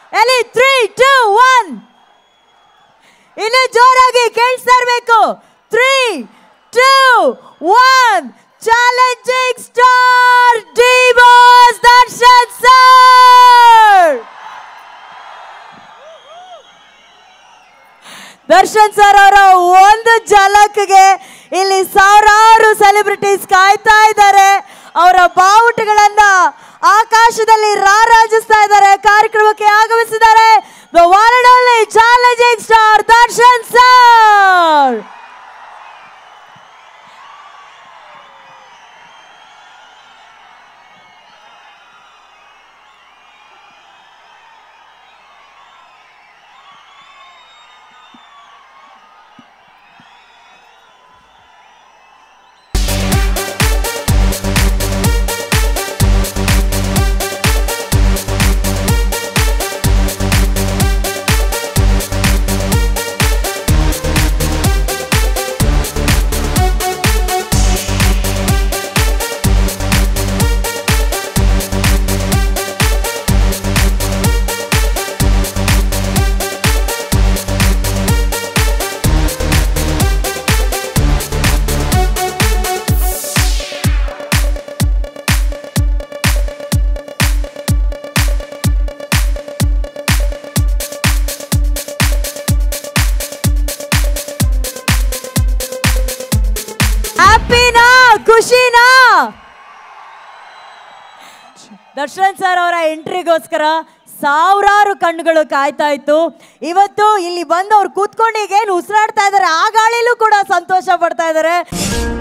ಎಲ್ಲಿ three two one ಇನ್ನು ಜೋರಾಗಿ ಕೇಳಿಸ್ತಾ ಇರಬೇಕು three two one challenging star D boss Darshan sir Darshan sir ಅವರ ಒಂದು ಝಲಕ್ಗೆ ಇಲ್ಲಿ ಸಾವಿರಾರು ಸೆಲೆಬ್ರಿಟೀಸ್ ಕಾಯ್ತಾ ಇದ್ದಾರೆ ಅವರ ಬಾವುಟಗಳನ್ನ ಆಕಾಶದಲ್ಲಿ ರಾರಾಜಿಸ್ತಾ ಇದ್ದಾರೆ ಕಾರ್ಯಕ್ರಮಕ್ಕೆ ಆಗಮಿಸಿದ್ದಾರೆ the one and only challenging star Darshan sir ಹ್ಯಾಪಿನಾ ಖುಷಿನಾ ದರ್ಶನ್ ಸರ್ ಅವರ ಎಂಟ್ರಿಗೋಸ್ಕರ ಸಾವಿರಾರು ಕಣ್ಣುಗಳು ಕಾಯ್ತಾ ಇತ್ತು ಇವತ್ತು ಇಲ್ಲಿ ಬಂದು ಅವ್ರು ಕೂತ್ಕೊಂಡು ಈಗ ಏನು ಉಸಿರಾಡ್ತಾ ಇದ್ದಾರೆ ಆ ಗಾಳಿಲೂ ಕೂಡ ಸಂತೋಷ ಪಡ್ತಾ ಇದ್ದಾರೆ